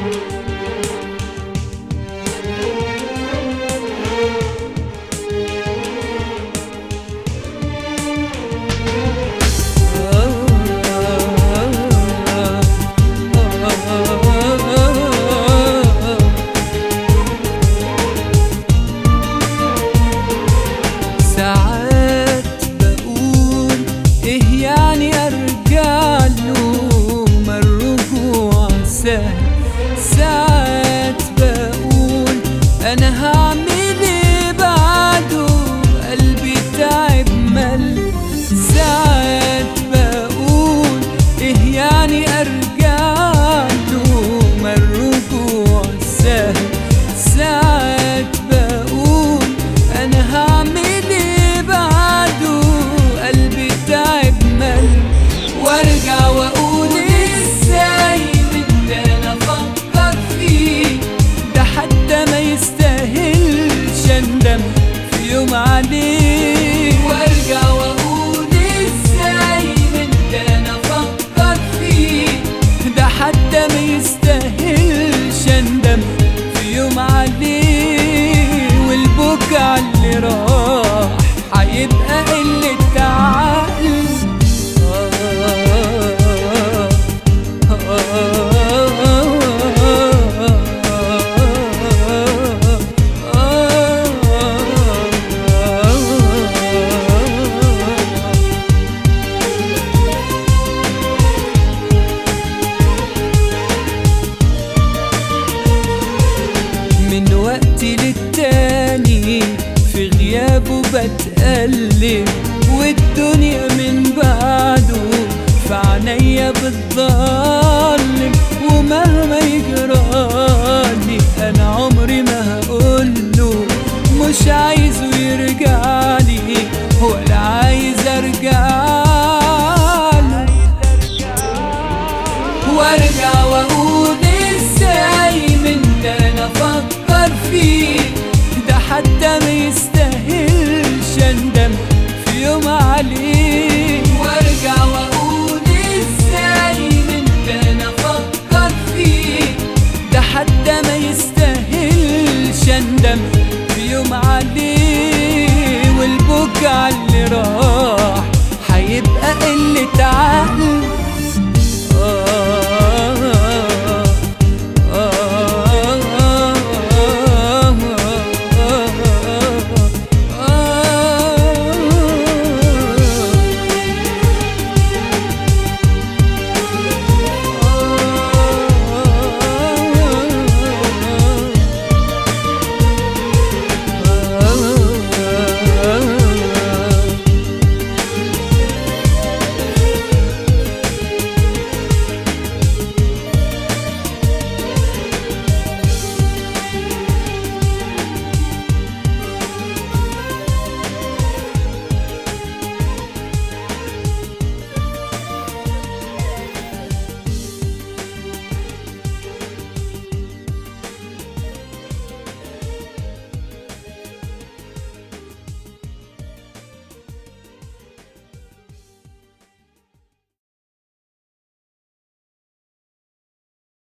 ساعات بقول ايه يعني ارجع له ما الرجوع سهل ساعات بقول انا هعمل ايه بعده قلبي تعب مل ساعات بقول ايه يعني ارجع له ما الرجوع سهل ساعات بقول انا هعمل ايه بعده قلبي تعب مل وارجع واقول ازاي من ده انا افكر فيه ده حتى ما يستاهلش اندم في يوم عليه وارجع واقول ازاي من ده انا افكر فيه ده حتى ما يستاهلش اندم في يوم عليه والبكا اللي راح هيبقى قلة عقل من وقت للتاني في غيابه بتقلب والدنيا من بعده في عينيا بتضلم ومهما يجرالي انا عمري ما هقوله مش عايزه يرجعلي ولا عايز ارجعله وارجع واقول ازاي من ده انا افكر فيه ده حتى ما يستاهلش اندم في يوم عليه وارجع واقول